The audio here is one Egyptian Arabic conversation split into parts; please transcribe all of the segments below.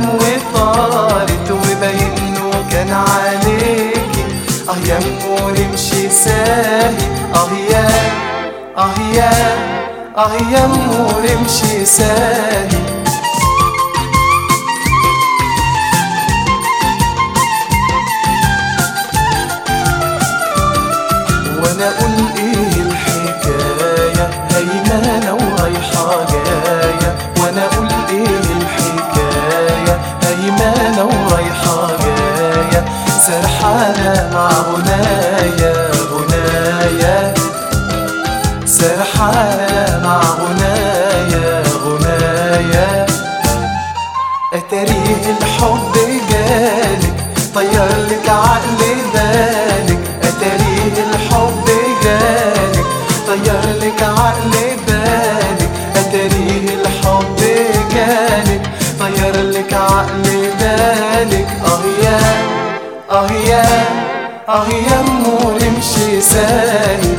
كلام وطارت وبينه كان عليكي اه يا أمور امشي ساهي اه يا اه يا اه يا أمور امشي ساهي وانا اقول ايه الحكاية هيمانة ورايحة جاية وانا اقول ايه الحكاية هيمانة ورايحة جاية سرحانة مع غنايا غنايا سرحانة مع غنايا غنايا اتاريه الحب جالك طير لك عقل بالك اتاريه الحب جالك طير لك عقل بالك اتاريه الحب جالك طير لك عقل بالك اه يا اه يا اه يا امور امشي سايب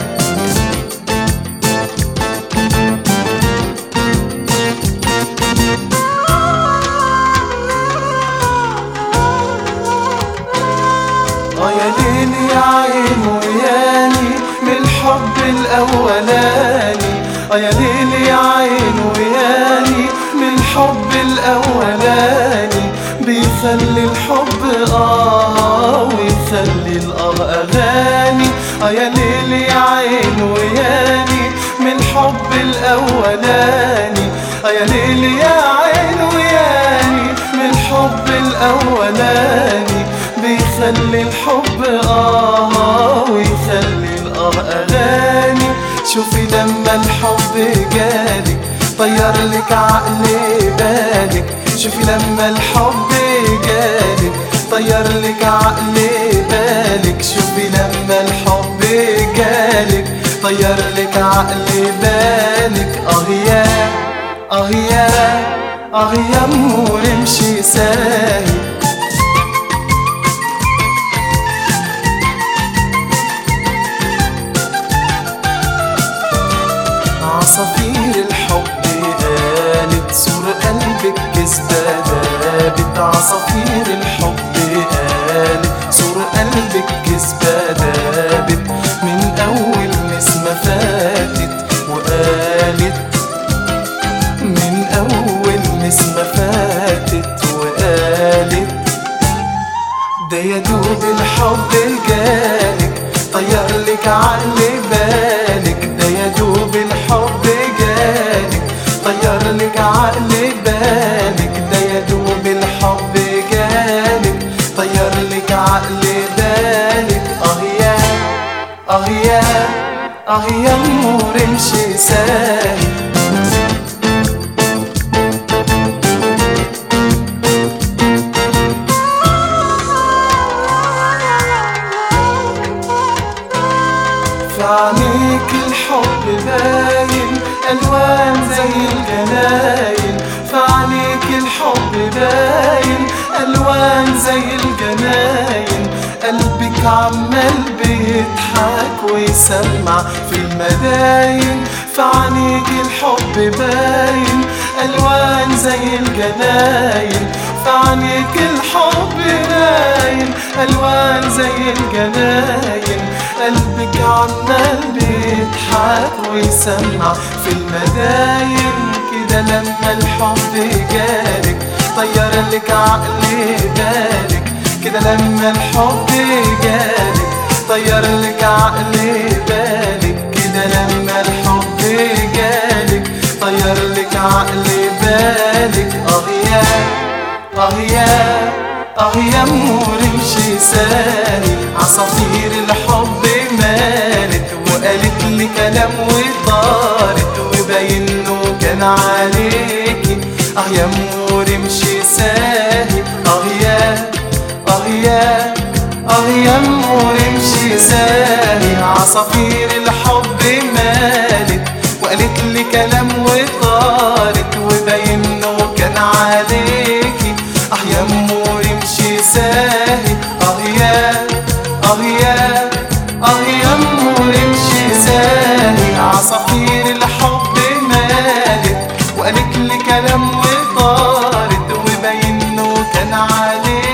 اه يا ليل يا عين وياني من الحب الاولاني اه يا ليل يا عين وياني من الحب الاولاني بيخلي الحب اه ويخلي الاه اغاني اه يا ليل يا عين وياني من الحب الاولاني اه يا ليل يا عين وياني من الحب الاولاني بيخلي الحب آه ويخلي الآه أغاني شوفي لما الحب جالك طير لك عقل بالك شوفي لما الحب جالك طير لك عقل بالك شوفي لما الحب جالك طير لك عقل بالك اه يا اه يا اه يا امور امشي سايب عصافير الحب قالت سور قلبك كذبة دابت عصافير الحب قالت سور قلبك كذبة دابت من أول نسمة فاتت وقالت من أول نسمة فاتت وقالت ده يا دوب الحب جالك طير لك عقل بالك ده يا دوب الحب جالك طير لك عقل بالك ده يا دوب الحب جالك طير لك عقل بالك اه يا اه يا اه يا امور امشي سايب في عينيك الحب باين الوان زي الجناين في عينيك الحب باين الوان زي الجناين قلبك عمال بيضحك ويسمع في المداين في عينيك الحب باين الوان زي الجناين في عينيك الحب باين الوان زي الجناين قلبك عمال بيضحك ويسمع في المداين كده لما الحب جالك طير لك عقل بالك كده لما الحب جالك طير لك عقل بالك كده لما الحب جالك طير لك عقل بالك اه يا اه يا اه يا امور امشي سالي عصافير الحب مالت وقالت لي كلام وطارت وباينه كان عليكي اه يا امور امشي ساهي اه يا اه يا اه يا امور امشي ساهي عصافير الحب مالت وقالت لي كلام وطارت وباينه كان عليكي اه يا امور امشي ساهي اه يا اه يا اه يا امور امشي ساهي عصافير الحب مالت وقالت لي كلام وطارت وباينه بان عليك